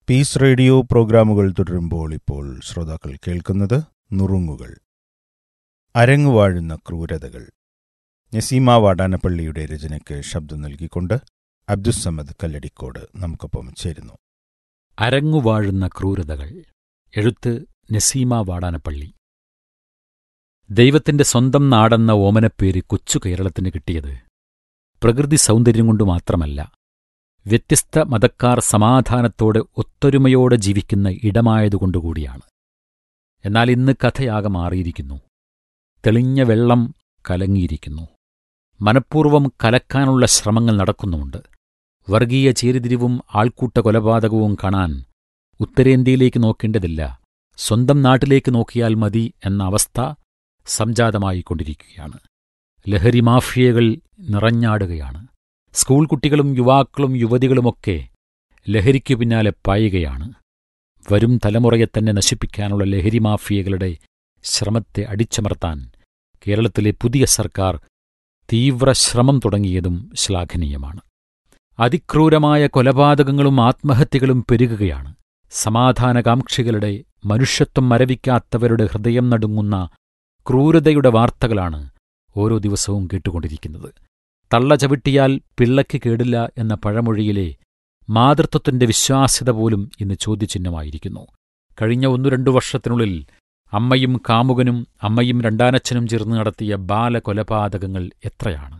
Piece radio പ്രോഗ്രാമുകൾ തുടരുമ്പോൾ ഇപ്പോൾ ശ്രോതാക്കൾ കേൾക്കുന്നത് നുറുങ്ങുകൾ അരങ്ങുവാഴുന്ന ക്രൂരതകൾ നസീമ വാടാനപ്പള്ളിയുടെ രചനയ്ക്ക് ശബ്ദം നൽകിക്കൊണ്ട് അബ്ദുസമദ് കല്ലടിക്കോട് നമുക്കൊപ്പം ചേരുന്നു അരങ്ങുവാഴുന്ന ക്രൂരതകൾ എഴുത്ത് നസീമ വാടാനപ്പള്ളി ദൈവത്തിന്റെ സ്വന്തം നാടെന്ന ഓമനപ്പേര് കൊച്ചു കേരളത്തിന് കിട്ടിയത് പ്രകൃതി സൗന്ദര്യം കൊണ്ട് മാത്രമല്ല വ്യത്യസ്ത മതക്കാർ സമാധാനത്തോടെ ഒത്തൊരുമയോടെ ജീവിക്കുന്ന ഇടമായതുകൊണ്ടുകൂടിയാണ് എന്നാൽ ഇന്ന് കഥയാകെ മാറിയിരിക്കുന്നു തെളിഞ്ഞ വെള്ളം കലങ്ങിയിരിക്കുന്നു മനഃപൂർവ്വം കലക്കാനുള്ള ശ്രമങ്ങൾ നടക്കുന്നുമുണ്ട് വർഗീയ ചേരിതിരിവും ആൾക്കൂട്ട കൊലപാതകവും കാണാൻ ഉത്തരേന്ത്യയിലേക്ക് നോക്കേണ്ടതില്ല സ്വന്തം നാട്ടിലേക്ക് നോക്കിയാൽ മതി എന്ന അവസ്ഥ സംജാതമായിക്കൊണ്ടിരിക്കുകയാണ് ലഹരി മാഫിയകൾ നിറഞ്ഞാടുകയാണ് സ്കൂൾ കുട്ടികളും യുവാക്കളും യുവതികളുമൊക്കെ ലഹരിക്കു പിന്നാലെ പായുകയാണ് വരും തലമുറയെ തന്നെ നശിപ്പിക്കാനുള്ള ലഹരി മാഫിയകളുടെ ശ്രമത്തെ അടിച്ചമർത്താൻ കേരളത്തിലെ പുതിയ സർക്കാർ തീവ്ര ശ്രമം തുടങ്ങിയതും ശ്ലാഘനീയമാണ് അതിക്രൂരമായ കൊലപാതകങ്ങളും ആത്മഹത്യകളും പെരുകുകയാണ് സമാധാനകാംക്ഷികളുടെ മനുഷ്യത്വം മരവിക്കാത്തവരുടെ ഹൃദയം നടുങ്ങുന്ന ക്രൂരതയുടെ വാർത്തകളാണ് ഓരോ ദിവസവും കേട്ടുകൊണ്ടിരിക്കുന്നത് തള്ള ചവിട്ടിയാൽ പിള്ളയ്ക്ക് കേടില്ല എന്ന പഴമൊഴിയിലെ മാതൃത്വത്തിന്റെ വിശ്വാസ്യത പോലും ഇന്ന് ചോദ്യചിഹ്നമായിരിക്കുന്നു കഴിഞ്ഞ ഒന്നു രണ്ടു വർഷത്തിനുള്ളിൽ അമ്മയും കാമുകനും അമ്മയും രണ്ടാനച്ഛനും ചേർന്ന് നടത്തിയ ബാലകൊലപാതകങ്ങൾ എത്രയാണ്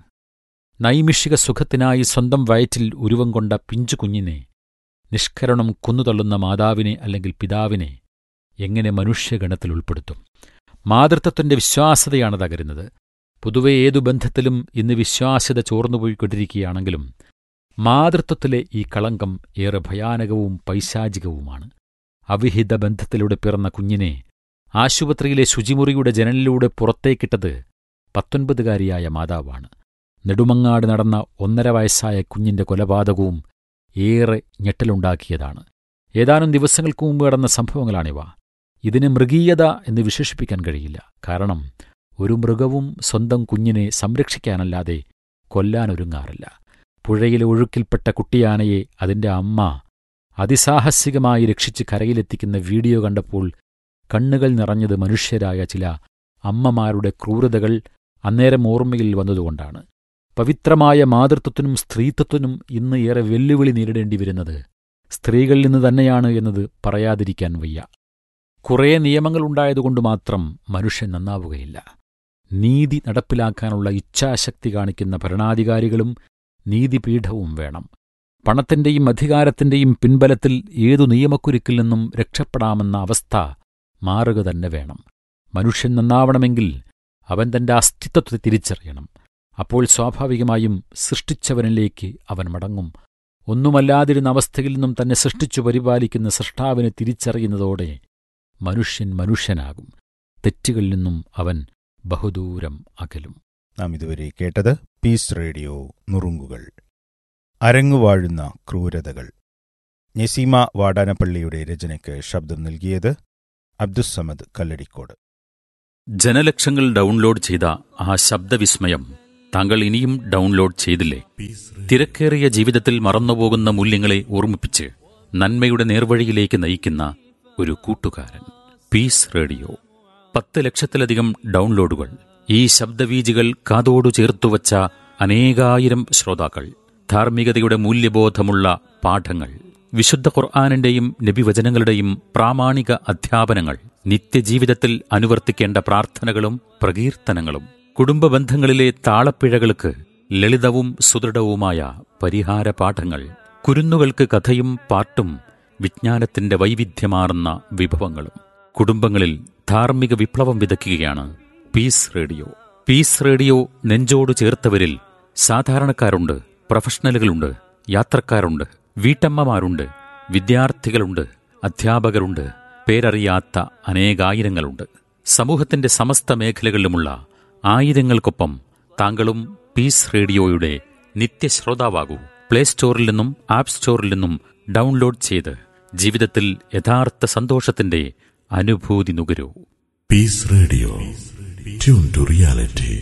നൈമിഷിക സുഖത്തിനായി സ്വന്തം വയറ്റിൽ ഉരുവം കൊണ്ട പിഞ്ചു കുഞ്ഞിനെ നിഷ്കരണം കൊന്നുതള്ളുന്ന മാതാവിനെ അല്ലെങ്കിൽ പിതാവിനെ എങ്ങനെ മനുഷ്യഗണത്തിൽ ഉൾപ്പെടുത്തും മാതൃത്വത്തിന്റെ വിശ്വാസ്യതയാണ് തകരുന്നത് പൊതുവെ ഏതു ബന്ധത്തിലും ഇന്ന് വിശ്വാസ്യത ചോർന്നുപോയിക്കൊണ്ടിരിക്കുകയാണെങ്കിലും മാതൃത്വത്തിലെ ഈ കളങ്കം ഏറെ ഭയാനകവും പൈശാചികവുമാണ് അവിഹിത ബന്ധത്തിലൂടെ പിറന്ന കുഞ്ഞിനെ ആശുപത്രിയിലെ ശുചിമുറിയുടെ ജനലിലൂടെ പുറത്തേക്കിട്ടത് പത്തൊൻപതുകാരിയായ മാതാവാണ് നെടുമങ്ങാട് നടന്ന ഒന്നര വയസ്സായ കുഞ്ഞിന്റെ കൊലപാതകവും ഏറെ ഞെട്ടലുണ്ടാക്കിയതാണ് ഏതാനും ദിവസങ്ങൾക്ക് മുമ്പ് നടന്ന സംഭവങ്ങളാണിവ ഇതിന് മൃഗീയത എന്ന് വിശേഷിപ്പിക്കാൻ കഴിയില്ല കാരണം ഒരു മൃഗവും സ്വന്തം കുഞ്ഞിനെ സംരക്ഷിക്കാനല്ലാതെ കൊല്ലാനൊരുങ്ങാറില്ല പുഴയിലെ ഒഴുക്കിൽപ്പെട്ട കുട്ടിയാനയെ അതിന്റെ അമ്മ അതിസാഹസികമായി രക്ഷിച്ച് കരയിലെത്തിക്കുന്ന വീഡിയോ കണ്ടപ്പോൾ കണ്ണുകൾ നിറഞ്ഞത് മനുഷ്യരായ ചില അമ്മമാരുടെ ക്രൂരതകൾ അന്നേരം ഓർമ്മയിൽ വന്നതുകൊണ്ടാണ് പവിത്രമായ മാതൃത്വത്തിനും സ്ത്രീത്വത്തിനും ഇന്ന് ഏറെ വെല്ലുവിളി നേരിടേണ്ടി വരുന്നത് സ്ത്രീകളിൽ നിന്ന് തന്നെയാണ് എന്നത് പറയാതിരിക്കാൻ വയ്യ കുറേ നിയമങ്ങളുണ്ടായതുകൊണ്ട് മാത്രം മനുഷ്യൻ നന്നാവുകയില്ല നീതി നടപ്പിലാക്കാനുള്ള ഇച്ഛാശക്തി കാണിക്കുന്ന ഭരണാധികാരികളും നീതിപീഠവും വേണം പണത്തിന്റെയും അധികാരത്തിന്റെയും പിൻബലത്തിൽ ഏതു നിയമക്കുരുക്കിൽ നിന്നും രക്ഷപ്പെടാമെന്ന അവസ്ഥ മാറുക തന്നെ വേണം മനുഷ്യൻ നന്നാവണമെങ്കിൽ അവൻ തന്റെ അസ്തിത്വത്തെ തിരിച്ചറിയണം അപ്പോൾ സ്വാഭാവികമായും സൃഷ്ടിച്ചവനിലേക്ക് അവൻ മടങ്ങും ഒന്നുമല്ലാതിരുന്ന അവസ്ഥയിൽ നിന്നും തന്നെ സൃഷ്ടിച്ചു പരിപാലിക്കുന്ന സൃഷ്ടാവിനെ തിരിച്ചറിയുന്നതോടെ മനുഷ്യൻ മനുഷ്യനാകും തെറ്റുകളിൽ നിന്നും അവൻ ബഹുദൂരം അകലും നാം ഇതുവരെ കേട്ടത് പീസ് റേഡിയോ നുറുങ്ങുകൾ അരങ്ങുവാഴുന്ന ക്രൂരതകൾ നസീമ വാടാനപ്പള്ളിയുടെ രചനയ്ക്ക് ശബ്ദം നൽകിയത് അബ്ദുസമദ് കല്ലടിക്കോട് ജനലക്ഷങ്ങൾ ഡൗൺലോഡ് ചെയ്ത ആ ശബ്ദവിസ്മയം താങ്കൾ ഇനിയും ഡൗൺലോഡ് ചെയ്തില്ലേ തിരക്കേറിയ ജീവിതത്തിൽ മറന്നുപോകുന്ന മൂല്യങ്ങളെ ഓർമ്മിപ്പിച്ച് നന്മയുടെ നേർവഴിയിലേക്ക് നയിക്കുന്ന ഒരു കൂട്ടുകാരൻ പീസ് റേഡിയോ പത്ത് ലക്ഷത്തിലധികം ഡൗൺലോഡുകൾ ഈ ശബ്ദവീജികൾ കാതോടു ചേർത്തുവച്ച അനേകായിരം ശ്രോതാക്കൾ ധാർമ്മികതയുടെ മൂല്യബോധമുള്ള പാഠങ്ങൾ വിശുദ്ധ ഖുർആാനിന്റെയും നബിവചനങ്ങളുടെയും പ്രാമാണിക അധ്യാപനങ്ങൾ നിത്യജീവിതത്തിൽ അനുവർത്തിക്കേണ്ട പ്രാർത്ഥനകളും പ്രകീർത്തനങ്ങളും കുടുംബ ബന്ധങ്ങളിലെ താളപ്പിഴകൾക്ക് ലളിതവും സുദൃഢവുമായ പരിഹാര പാഠങ്ങൾ കുരുന്നുകൾക്ക് കഥയും പാട്ടും വിജ്ഞാനത്തിന്റെ വൈവിധ്യമാർന്ന വിഭവങ്ങളും കുടുംബങ്ങളിൽ ധാർമ്മിക വിപ്ലവം വിതയ്ക്കുകയാണ് പീസ് റേഡിയോ പീസ് റേഡിയോ നെഞ്ചോട് ചേർത്തവരിൽ സാധാരണക്കാരുണ്ട് പ്രൊഫഷണലുകളുണ്ട് യാത്രക്കാരുണ്ട് വീട്ടമ്മമാരുണ്ട് വിദ്യാർത്ഥികളുണ്ട് അധ്യാപകരുണ്ട് പേരറിയാത്ത അനേകായിരങ്ങളുണ്ട് സമൂഹത്തിന്റെ സമസ്ത മേഖലകളിലുമുള്ള ആയിരങ്ങൾക്കൊപ്പം താങ്കളും പീസ് റേഡിയോയുടെ നിത്യശ്രോതാവാകൂ പ്ലേ സ്റ്റോറിൽ നിന്നും ആപ്പ് സ്റ്റോറിൽ നിന്നും ഡൗൺലോഡ് ചെയ്ത് ജീവിതത്തിൽ യഥാർത്ഥ സന്തോഷത്തിന്റെ അനുഭൂതി നുകരൂ Peace Radio. Tune to reality.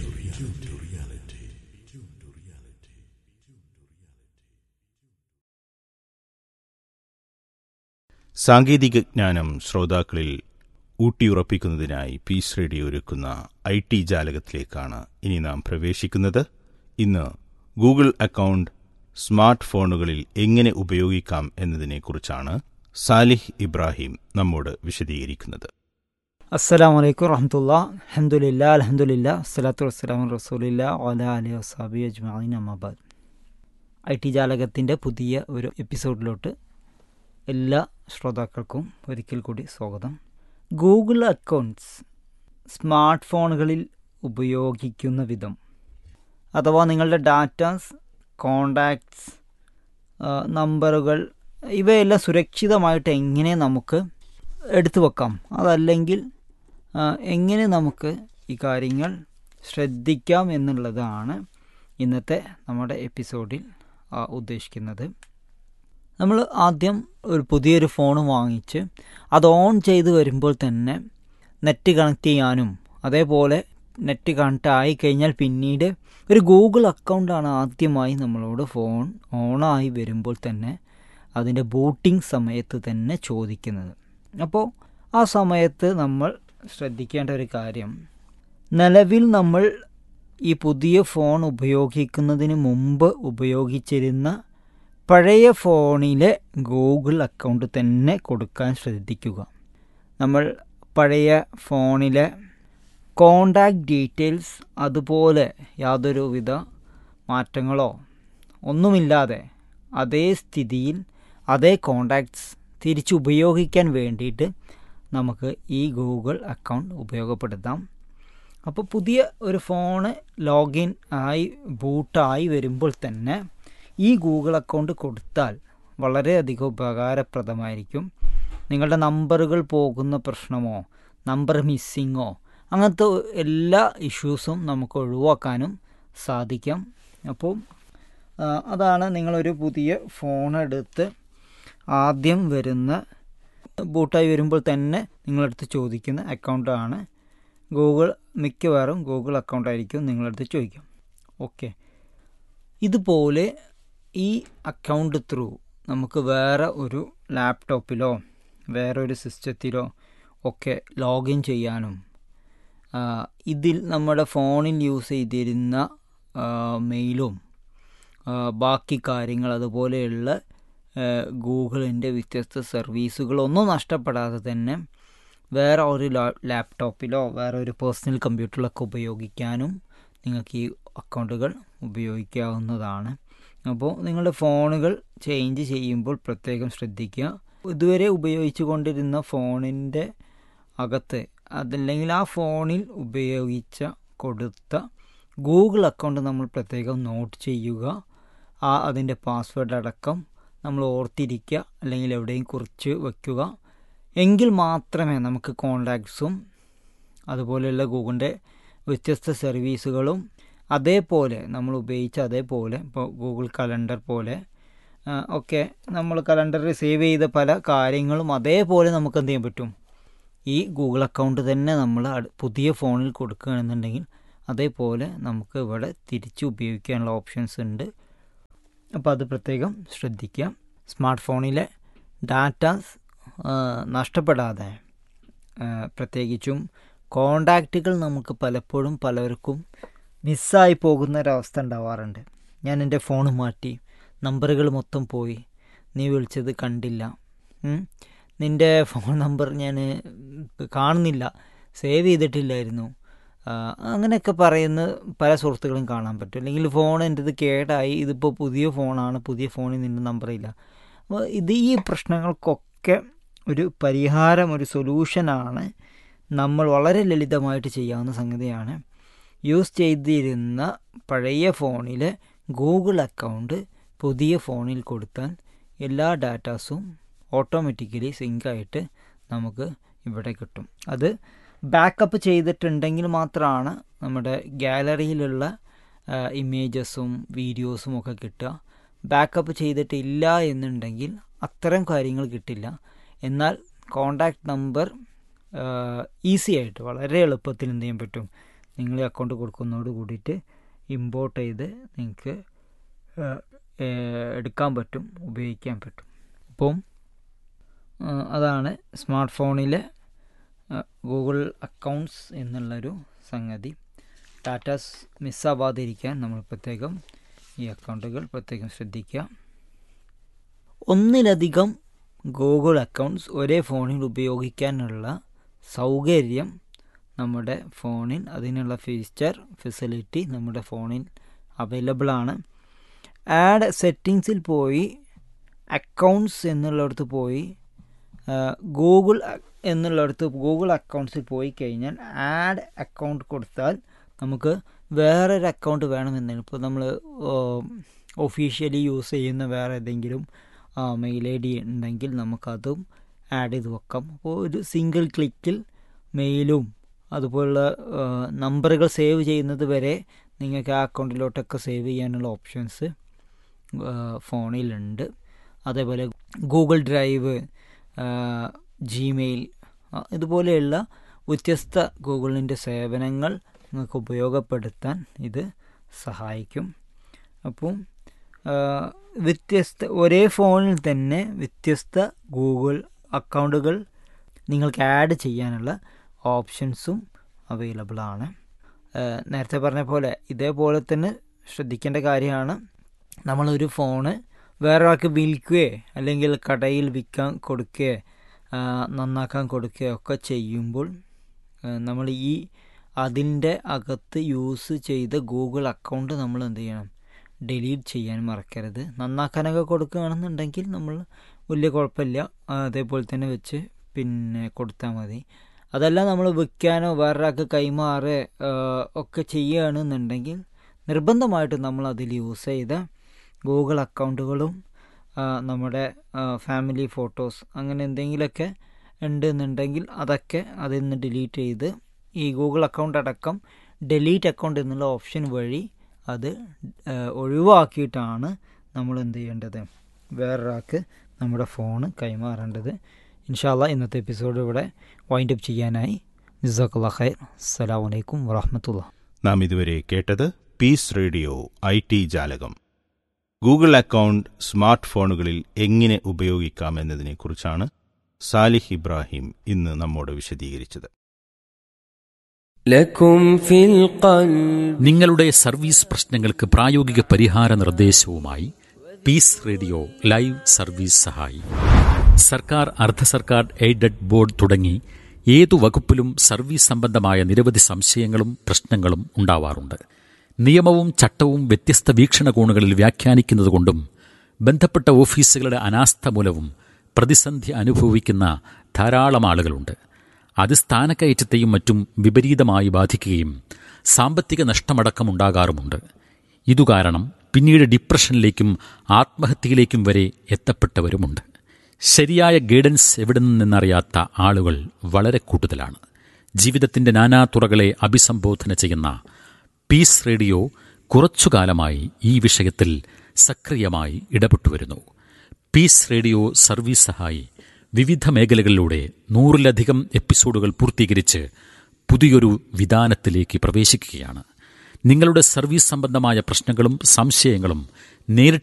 സാങ്കേതിക ജ്ഞാനം ശ്രോതാക്കളിൽ ഊട്ടിയുറപ്പിക്കുന്നതിനായി പീസ് റേഡിയോ ഒരുക്കുന്ന ഐ ടി ജാലകത്തിലേക്കാണ് ഇനി നാം പ്രവേശിക്കുന്നത് ഇന്ന് ഗൂഗിൾ അക്കൗണ്ട് സ്മാർട്ട് ഫോണുകളിൽ എങ്ങനെ ഉപയോഗിക്കാം എന്നതിനെക്കുറിച്ചാണ് സാലിഹ് ഇബ്രാഹിം നമ്മോട് വിശദീകരിക്കുന്നത് അസ്സലാം വലൈക്കും റഹമത്തുള്ള അഹമ്മദില്ല അലഹമുല്ല അസ്സലാത്തു വസ്സലാം റസൂലില്ല ഒല അലി വസാബി അജ്മാൻ അമ്മാബാദ് ഐ ടി ജാലകത്തിൻ്റെ പുതിയ ഒരു എപ്പിസോഡിലോട്ട് എല്ലാ ശ്രോതാക്കൾക്കും ഒരിക്കൽ കൂടി സ്വാഗതം ഗൂഗിൾ അക്കൗണ്ട്സ് സ്മാർട്ട് ഫോണുകളിൽ ഉപയോഗിക്കുന്ന വിധം അഥവാ നിങ്ങളുടെ ഡാറ്റാസ് കോണ്ടാക്ട്സ് നമ്പറുകൾ ഇവയെല്ലാം സുരക്ഷിതമായിട്ട് എങ്ങനെ നമുക്ക് എടുത്തു വെക്കാം അതല്ലെങ്കിൽ ആ, എങ്ങനെ നമുക്ക് ഈ കാര്യങ്ങൾ ശ്രദ്ധിക്കാം എന്നുള്ളതാണ് ഇന്നത്തെ നമ്മുടെ എപ്പിസോഡിൽ ആ, ഉദ്ദേശിക്കുന്നത് നമ്മൾ ആദ്യം ഒരു പുതിയൊരു ഫോൺ വാങ്ങിച്ച് അത് ഓൺ ചെയ്ത് വരുമ്പോൾ തന്നെ നെറ്റ് കണക്ട് ചെയ്യാനും അതേപോലെ നെറ്റ് കണക്ട് ആയി കഴിഞ്ഞാൽ പിന്നീട് ഒരു ഗൂഗിൾ അക്കൗണ്ടാണ് ആദ്യമായി നമ്മളോട് ഫോൺ ഓണായി വരുമ്പോൾ തന്നെ അതിൻ്റെ ബൂട്ടിംഗ് സമയത്ത് തന്നെ ചോദിക്കുന്നത് അപ്പോൾ ആ സമയത്ത് നമ്മൾ ശ്രദ്ധിക്കേണ്ട ഒരു കാര്യം നിലവിൽ നമ്മൾ ഈ പുതിയ ഫോൺ ഉപയോഗിക്കുന്നതിന് മുമ്പ് ഉപയോഗിച്ചിരുന്ന പഴയ ഫോണിലെ ഗൂഗിൾ അക്കൗണ്ട് തന്നെ കൊടുക്കാൻ ശ്രദ്ധിക്കുക നമ്മൾ പഴയ ഫോണിലെ കോണ്ടാക്ട് ഡീറ്റെയിൽസ് അതുപോലെ യാതൊരുവിധ മാറ്റങ്ങളോ ഒന്നുമില്ലാതെ അതേ സ്ഥിതിയിൽ അതേ കോണ്ടാക്ട്സ് തിരിച്ച് ഉപയോഗിക്കാൻ വേണ്ടിയിട്ട് നമുക്ക് ഈ ഗൂഗിൾ അക്കൗണ്ട് ഉപയോഗപ്പെടുത്താം അപ്പോൾ പുതിയ ഒരു ഫോണ് ലോഗിൻ ആയി ബൂട്ടായി വരുമ്പോൾ തന്നെ ഈ ഗൂഗിൾ അക്കൗണ്ട് കൊടുത്താൽ വളരെയധികം ഉപകാരപ്രദമായിരിക്കും നിങ്ങളുടെ നമ്പറുകൾ പോകുന്ന പ്രശ്നമോ നമ്പർ മിസ്സിങ്ങോ അങ്ങനത്തെ എല്ലാ ഇഷ്യൂസും നമുക്ക് ഒഴിവാക്കാനും സാധിക്കാം അപ്പോൾ ആ, അതാണ് നിങ്ങളൊരു പുതിയ ഫോൺ എടുത്ത് ആദ്യം വരുന്ന ബൂട്ടായി വരുമ്പോൾ തന്നെ നിങ്ങളടുത്ത് ചോദിക്കുന്ന അക്കൗണ്ടാണ് ഗൂഗിൾ മിക്കവാറും ഗൂഗിൾ അക്കൗണ്ടായിരിക്കും നിങ്ങളടുത്ത് ചോദിക്കും ഓക്കെ ഇതുപോലെ ഈ അക്കൗണ്ട് ത്രൂ നമുക്ക് വേറെ ഒരു ലാപ്ടോപ്പിലോ വേറെ ഒരു സിസ്റ്റത്തിലോ ഒക്കെ ലോഗിൻ ചെയ്യാനും ആ, ഇതിൽ നമ്മുടെ ഫോണിൽ യൂസ് ചെയ്തിരുന്ന ആ, മെയിലും ആ, ബാക്കി കാര്യങ്ങൾ അതുപോലെയുള്ള ആ, ഗൂഗിളിൻ്റെ വ്യത്യസ്ത സർവീസുകളൊന്നും നഷ്ടപ്പെടാതെ തന്നെ വേറെ ഒരു ലാ- ലാപ്ടോപ്പിലോ വേറെ ഒരു പേഴ്സണൽ കമ്പ്യൂട്ടറിലൊക്കെ ഉപയോഗിക്കാനും നിങ്ങൾക്ക് ഈ അക്കൗണ്ടുകൾ ഉപയോഗിക്കാവുന്നതാണ് അപ്പോൾ നിങ്ങളുടെ ഫോണുകൾ ചേഞ്ച് ചെയ്യുമ്പോൾ പ്രത്യേകം ശ്രദ്ധിക്കുക ഇതുവരെ ഉപയോഗിച്ചു കൊണ്ടിരുന്ന ഫോണിൻ്റെ അകത്ത് അതല്ലെങ്കിൽ ആ ഫോണിൽ ഉപയോഗിച്ച കൊടുത്ത ഗൂഗിൾ അക്കൗണ്ട് നമ്മൾ പ്രത്യേകം നോട്ട് ചെയ്യുക ആ അതിൻ്റെ പാസ്വേഡ് അടക്കം നമ്മൾ ഓർത്തിരിക്കുക അല്ലെങ്കിൽ എവിടെയും കുറിച്ച് വയ്ക്കുക എങ്കിൽ മാത്രമേ നമുക്ക് കോണ്ടാക്ട്സും അതുപോലെയുള്ള ഗൂഗിളിൻ്റെ വ്യത്യസ്ത സർവീസുകളും അതേപോലെ നമ്മൾ ഉപയോഗിച്ച അതേപോലെ ഇപ്പോൾ ഗൂഗിൾ കലണ്ടർ പോലെ ആ, ഒക്കെ നമ്മൾ കലണ്ടറിൽ സേവ് ചെയ്ത പല കാര്യങ്ങളും അതേപോലെ നമുക്ക് എന്ത് ചെയ്യാൻ പറ്റും ഈ ഗൂഗിൾ അക്കൗണ്ട് തന്നെ നമ്മൾ അട്- പുതിയ ഫോണിൽ കൊടുക്കുകയാണെന്നുണ്ടെങ്കിൽ അതേപോലെ നമുക്ക് ഇവിടെ തിരിച്ച് ഉപയോഗിക്കാനുള്ള ഓപ്ഷൻസ് ഉണ്ട് അപ്പോൾ അത് പ്രത്യേകം ശ്രദ്ധിക്കുക സ്മാർട്ട് ഫോണിലെ ഡാറ്റാസ് നഷ്ടപ്പെടാതെ ആ, പ്രത്യേകിച്ചും കോണ്ടാക്റ്റുകൾ നമുക്ക് പലപ്പോഴും പലർക്കും മിസ്സായി പോകുന്ന ഒരവസ്ഥ ഉണ്ടാവാറുണ്ട് ഞാൻ എൻ്റെ ഫോൺ മാറ്റി നമ്പറുകൾ മൊത്തം പോയി നീ വിളിച്ചത് കണ്ടില്ല ഉം. നിൻ്റെ ഫോൺ നമ്പർ ഞാൻ കാണുന്നില്ല സേവ് ചെയ്തിട്ടില്ലായിരുന്നു ആ, അങ്ങനെയൊക്കെ പറയുന്ന പല സുഹൃത്തുക്കളും കാണാൻ പറ്റും അല്ലെങ്കിൽ ഫോൺ എൻ്റെത് കേടായി ഇതിപ്പോൾ പുതിയ ഫോണാണ് പുതിയ ഫോണിൽ നിൻ്റെ നമ്പറില്ല അപ്പോൾ ഇത് ഈ പ്രശ്നങ്ങൾക്കൊക്കെ ഒരു പരിഹാരം ഒരു സൊല്യൂഷനാണ് നമ്മൾ വളരെ ലളിതമായിട്ട് ചെയ്യാവുന്ന സംഗതിയാണ് യൂസ് ചെയ്തിരുന്ന പഴയ ഫോണിലെ ഗൂഗിൾ അക്കൗണ്ട് പുതിയ ഫോണിൽ കൊടുത്താൽ എല്ലാ ഡാറ്റാസും ഓട്ടോമാറ്റിക്കലി സിങ്കായിട്ട് നമുക്ക് ഇവിടെ കിട്ടും അത് ബാക്കപ്പ് ചെയ്തിട്ടുണ്ടെങ്കിൽ മാത്രമാണ് നമ്മുടെ ഗാലറിയിലുള്ള ഇമേജസും വീഡിയോസും ഒക്കെ കിട്ടുക ബാക്കപ്പ് ചെയ്തിട്ടില്ല എന്നുണ്ടെങ്കിൽ അത്തരം കാര്യങ്ങൾ കിട്ടില്ല എന്നാൽ കോണ്ടാക്ട് നമ്പർ ഈസി ആയിട്ട് വളരെ എളുപ്പത്തിൽ എന്ത് ചെയ്യാൻ പറ്റും നിങ്ങൾ ഈ അക്കൗണ്ട് കൊടുക്കുന്നതോട് കൂടിയിട്ട് ഇമ്പോർട്ട് ചെയ്ത് നിങ്ങൾക്ക് എടുക്കാൻ പറ്റും ഉപയോഗിക്കാൻ പറ്റും അപ്പം ആ, അതാണ് സ്മാർട്ട് ഫോണിലെ ഗൂഗിൾ അക്കൗണ്ട്സ് എന്നുള്ളൊരു സംഗതി ഡാറ്റാസ് മിസ്സാവാതിരിക്കാൻ നമ്മൾ പ്രത്യേകം ഈ അക്കൗണ്ടുകൾ പ്രത്യേകം ശ്രദ്ധിക്കുക ഒന്നിലധികം ഗൂഗിൾ അക്കൗണ്ട്സ് ഒരേ ഫോണിൽ ഉപയോഗിക്കാനുള്ള സൗകര്യം നമ്മുടെ ഫോണിൽ അതിനുള്ള ഫീച്ചർ ഫെസിലിറ്റി നമ്മുടെ ഫോണിൽ അവൈലബിൾ ആണ് ആഡ് സെറ്റിങ്സിൽ പോയി അക്കൗണ്ട്സ് എന്നുള്ളിടത്ത് പോയി ഗൂഗിൾ എന്നുള്ളിടത്ത് ഗൂഗിൾ അക്കൗണ്ട്സിൽ പോയി കഴിഞ്ഞാൽ ആഡ് അക്കൗണ്ട് കൊടുത്താൽ നമുക്ക് വേറൊരു അക്കൗണ്ട് വേണമെന്നുണ്ടെങ്കിൽ ഇപ്പോൾ നമ്മൾ ഒഫീഷ്യലി യൂസ് ചെയ്യുന്ന വേറെ ഏതെങ്കിലും മെയിൽ ഐ ഡി ഉണ്ടെങ്കിൽ നമുക്കതും ആഡ് ചെയ്ത് വെക്കാം അപ്പോൾ ഒരു സിംഗിൾ ക്ലിക്കിൽ മെയിലും അതുപോലുള്ള നമ്പറുകൾ സേവ് ചെയ്യുന്നത് വരെ നിങ്ങൾക്ക് ആ അക്കൗണ്ടിലോട്ടൊക്കെ സേവ് ചെയ്യാനുള്ള ഓപ്ഷൻസ് ഫോണിലുണ്ട് അതേപോലെ ഗൂഗിൾ ഡ്രൈവ് ജിമെയിൽ ഇതുപോലെയുള്ള വ്യത്യസ്ത ഗൂഗിളിൻ്റെ സേവനങ്ങൾ നിങ്ങൾക്ക് ഉപയോഗപ്പെടുത്താൻ ഇത് സഹായിക്കും അപ്പം വ്യത്യസ്ത ഒരേ ഫോണിൽ തന്നെ വ്യത്യസ്ത ഗൂഗിൾ അക്കൗണ്ടുകൾ നിങ്ങൾക്ക് ആഡ് ചെയ്യാനുള്ള ഓപ്ഷൻസും അവൈലബിൾ ആണ് നേരത്തെ പറഞ്ഞ പോലെ ഇതേപോലെ തന്നെ ശ്രദ്ധിക്കേണ്ട കാര്യമാണ് നമ്മളൊരു ഫോണ് വേറൊരാൾക്ക് വിൽക്കുകയോ അല്ലെങ്കിൽ കടയിൽ വിൽക്കാൻ കൊടുക്കുകയോ നന്നാക്കാൻ കൊടുക്കുകയോ ഒക്കെ ചെയ്യുമ്പോൾ നമ്മൾ ഈ അതിൻ്റെ അകത്ത് യൂസ് ചെയ്ത ഗൂഗിൾ അക്കൗണ്ട് നമ്മൾ എന്ത് ചെയ്യണം ഡിലീറ്റ് ചെയ്യാൻ മറക്കരുത് നന്നാക്കാനൊക്കെ കൊടുക്കുകയാണെന്നുണ്ടെങ്കിൽ നമ്മൾ വലിയ കുഴപ്പമില്ല അതേപോലെ തന്നെ വെച്ച് പിന്നെ കൊടുത്താൽ മതി അതല്ല നമ്മൾ വിൽക്കാനോ വേറൊരാൾക്ക് കൈമാറുക ഒക്കെ ചെയ്യുകയാണെന്നുണ്ടെങ്കിൽ നിർബന്ധമായിട്ടും നമ്മൾ അതിൽ യൂസ് ചെയ്ത ഗൂഗിൾ അക്കൗണ്ടുകളും നമ്മുടെ ഫാമിലി ഫോട്ടോസ് അങ്ങനെ എന്തെങ്കിലുമൊക്കെ ഉണ്ടെന്നുണ്ടെങ്കിൽ അതൊക്കെ അതിൽ നിന്ന് ഡിലീറ്റ് ചെയ്ത് ഈ ഗൂഗിൾ അക്കൗണ്ട് അടക്കം ഡിലീറ്റ് അക്കൗണ്ട് എന്നുള്ള ഓപ്ഷൻ വഴി അത് ഒഴിവാക്കിയിട്ടാണ് നമ്മൾ എന്ത് ചെയ്യേണ്ടത് വേറൊരാൾക്ക് നമ്മുടെ ഫോണ് കൈമാറേണ്ടത് ഇൻഷാല്ല ഇന്നത്തെ എപ്പിസോഡ് ഇവിടെ വൈൻഡ് അപ്പ് ചെയ്യാനായി ജസാഖുല്ല ഖൈർ അസ്സലാമു അലൈക്കും വറഹമത്തുള്ള നാം ഇതുവരെ കേട്ടത് പീസ് റേഡിയോ ഐ ടി ജാലകം ഗൂഗിൾ അക്കൗണ്ട് സ്മാർട്ട് ഫോണുകളിൽ എങ്ങനെ ഉപയോഗിക്കാമെന്നതിനെക്കുറിച്ചാണ് സാലിഹ് ഇബ്രാഹിം ഇന്ന് നമ്മോട് വിശദീകരിച്ചത് لكم في القلب നിങ്ങളുടെ സർവീസ് പ്രശ്നങ്ങൾക്ക് പ്രായോഗിക പരിഹാര നിർദ്ദേശവുമായി പീസ് റേഡിയോ ലൈവ് സർവീസ് സഹായി സർക്കാർ അർദ്ധ സർക്കാർ എയ്ഡഡ് ബോർഡ് തുടങ്ങി ഏതു വകുപ്പിലും സർവീസ് സംബന്ധമായ നിരവധി സംശയങ്ങളും പ്രശ്നങ്ങളും ഉണ്ടാവാറുണ്ട് നിയമവും ചട്ടവും വ്യത്യസ്ത വീക്ഷണകോണുകളിൽ വ്യാഖ്യാനിക്കുന്നതുകൊണ്ടും ബന്ധപ്പെട്ട ഓഫീസുകളുടെ അനാസ്ഥ മൂലവും പ്രതിസന്ധി അനുഭവിക്കുന്ന ധാരാളം ആളുകളുണ്ട് അത് സ്ഥാനക്കയറ്റത്തെയും മറ്റും വിപരീതമായി ബാധിക്കുകയും സാമ്പത്തിക നഷ്ടമടക്കമുണ്ടാകാറുമുണ്ട് ഇതുകാരണം പിന്നീട് ഡിപ്രഷനിലേക്കും ആത്മഹത്യയിലേക്കും വരെ എത്തപ്പെട്ടവരുമുണ്ട് ശരിയായ ഗൈഡൻസ് എവിടെ നിന്നറിയാത്ത ആളുകൾ വളരെ കൂടുതലാണ് ജീവിതത്തിന്റെ നാനാ തുറകളെ അഭിസംബോധന ചെയ്യുന്ന പീസ് റേഡിയോ കുറച്ചുകാലമായി ഈ വിഷയത്തിൽ സക്രിയമായി ഇടപെട്ടുവരുന്നു പീസ് റേഡിയോ സർവീസ് സഹായി വിവിധ മേഖലകളിലൂടെ നൂറിലധികം എപ്പിസോഡുകൾ പൂർത്തീകരിച്ച് പുതിയൊരു വിധാനത്തിലേക്ക് പ്രവേശിക്കുകയാണ് നിങ്ങളുടെ സർവീസ് സംബന്ധമായ പ്രശ്നങ്ങളും സംശയങ്ങളും നേരിട്ട്